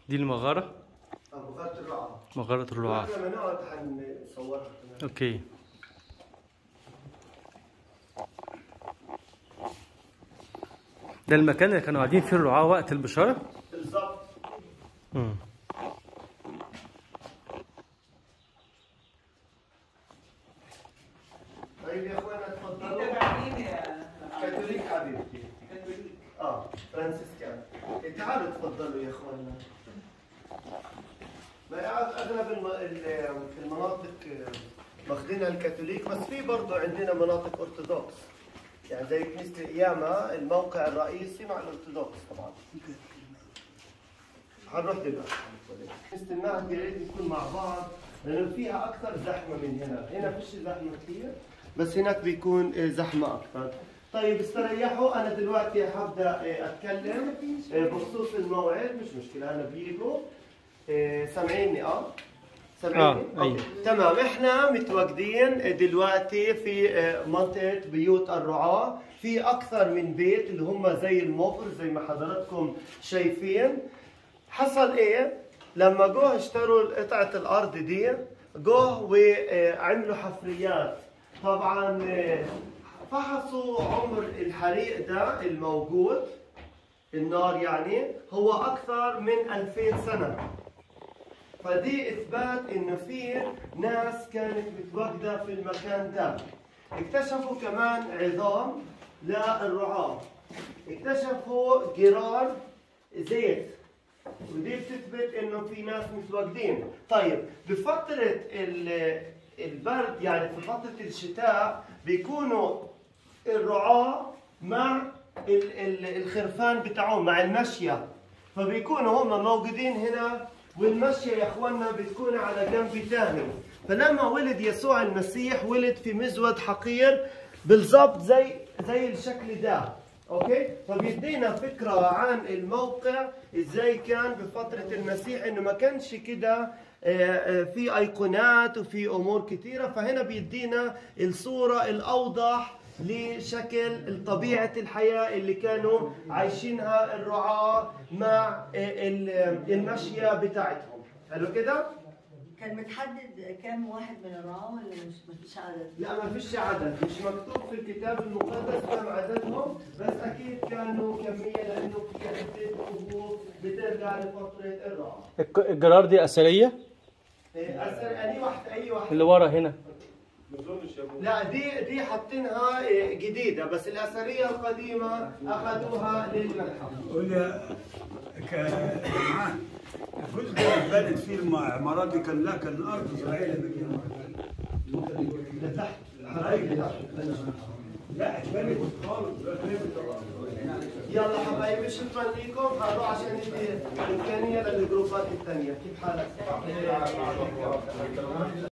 دي المغارة مغارة الرعاة مغارة الرعاة لما نقعد حنصورها كمان اوكي ده المكان اللي كانوا قاعدين فيه الرعاة وقت البشارة بالضبط مم. طيب يا اخوانا انت تفضلوا بعدين يا كاثوليك حبيبتي اه فرانسيسكان تعالوا تفضلوا يا اخوانا ما يعرف اغلب الم... ال- المناطق آه، ماخذينها الكاثوليك بس في برضه عندنا مناطق ارثوذكس يعني زي كنيسه القيامه الموقع الرئيسي مع الارثوذكس طبعا حنروح دلوقتي كنيسه المهد يا ريت نكون مع بعض لانه فيها اكثر زحمه من هنا، هنا فيش زحمه كثير بس هناك بيكون آه، زحمه اكثر. طيب استريحوا انا دلوقتي حبدا آه، اتكلم آه، بخصوص الموعد مش مشكله انا بيجوا آه، سامعيني اه؟ سامعيني؟ آه، أيوة. أوكي. تمام احنا متواجدين دلوقتي في آه، منطقه بيوت الرعاه في اكثر من بيت اللي هم زي الموفر زي ما حضراتكم شايفين حصل ايه لما جوه اشتروا قطعه الارض دي جوه وعملوا حفريات طبعا آه، فحصوا عمر الحريق ده الموجود النار يعني هو اكثر من 2000 سنه فدي اثبات انه في ناس كانت متواجده في المكان ده اكتشفوا كمان عظام للرعاة اكتشفوا جرار زيت ودي بتثبت انه في ناس متواجدين طيب بفترة ال- البرد يعني في فترة الشتاء بيكونوا الرعاة مع ال- ال- الخرفان بتاعهم مع المشية فبيكونوا هم موجودين هنا والمشية يا اخوانا بتكون على جنب ثاني فلما ولد يسوع المسيح ولد في مزود حقير بالضبط زي زي الشكل ده اوكي فبيدينا فكره عن الموقع ازاي كان بفتره المسيح انه ما كانش كده آه، آه، في ايقونات وفي امور كثيره فهنا بيدينا الصوره الاوضح لشكل طبيعه الحياه اللي كانوا عايشينها الرعاه مع آه، ال- المشيه بتاعتهم حلو كده كان متحدد كام واحد من الرعاة ولا مش مفيش عدد؟ لا ما فيش عدد مش مكتوب في الكتاب المقدس كم عددهم بس اكيد كانوا كميه لانه في عده قبور بترجع لفتره الرعاه الك- الجرار دي أثرية إيه، أسأل أي واحدة أي واحدة اللي ورا هنا لا دي دي حاطينها إيه، جديدة بس الأثرية القديمة أخذوها للمتحف قول يا ك معاه الجزء اللي اتبنت فيه العمارات دي كان لا كان ارض زراعيه لتحت لا اتبنت خالص يلا حبايبي شكرا لكم هروح عشان ندي إمكانية للجروبات الثانية كيف حالك؟